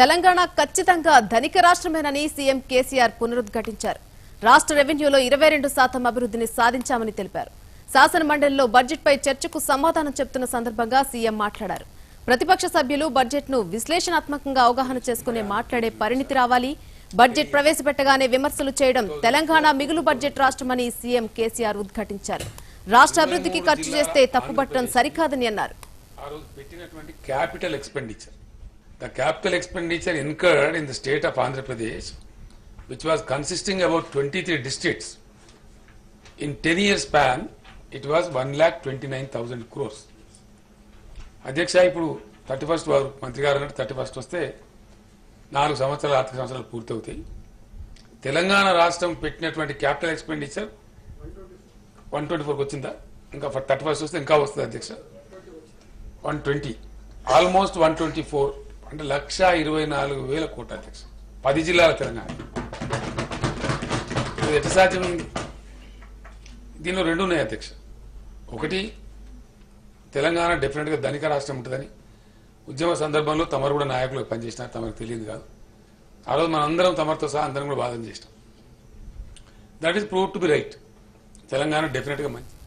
తెలంగాణ ఖచ్చితంగా ధనిక రాష్ట్రమేనని సీఎం కేసీఆర్ పునరుద్ఘాటించారు రాష్ట్ర రెవెన్యూలో ఇరవై రెండు శాతం అభివృద్ధిని సాధించామని తెలిపారు శాసన మండలిలో బడ్జెట్పై చర్చకు సమాధానం చెప్తున్న సందర్భంగా సీఎం మాట్లాడారు ప్రతిపక్ష సభ్యులు బడ్జెట్ను విశ్లేషణాత్మకంగా అవగాహన చేసుకునే మాట్లాడే పరిణితి రావాలి బడ్జెట్ ప్రవేశపెట్టగానే విమర్శలు చేయడం తెలంగాణ మిగులు బడ్జెట్ రాష్ట్రమని సీఎం కేసీఆర్ ఉద్ఘాటించారు రాష్ట్ర అభివృద్ధికి ఖర్చు చేస్తే తప్పుపట్టడం సరికాదని అన్నారు ఆ రోజు పెట్టినటువంటి capital expenditure the capital expenditure incurred in the state of Andhra Pradesh which was consisting about twenty three districts in ten years span it was one lakh twenty nine thousand crores అధ్యక్ష ఇప్పుడు థర్టీ ఫస్ట్ వారు మంత్రి గారు అన్నట్టు థర్టీ ఫస్ట్ వస్తే నాలుగు సంవత్సరాలు ఆర్థిక సంవత్సరాలు పూర్తవుతాయి తెలంగాణ రాష్ట్రం పెట్టినటువంటి క్యాపిటల్ ఎక్స్పెండిచర్ వన్ ట్వంటీ ఫోర్కి వచ్చిందా ఇంకా థర్టీ ఫస్ట్ వస్తే ఇంకా వస్తుంది అధ్యక్ష one twenty almost one twenty four అంటే లక్ష ఇరవై నాలుగు వేల కోట్ల అధ్యక్ష పది జిల్లాల తెలంగాణ ఇది ఎట్లా సాధ్యమైంది దీనిలో రెండు ఉన్నాయి అధ్యక్ష ఒకటి తెలంగాణ డెఫినెట్గా ధనిక రాష్ట్రం ఉంటుందని ఉద్యమ సందర్భంలో తమరు కూడా నాయకులు పనిచేసినారు తమకు తెలియదు కాదు ఆ రోజు మనందరం తమరితో సహా అందరం కూడా వాదన చేసినాం that is prove to be right Telangana డెఫినెట్గా మంచి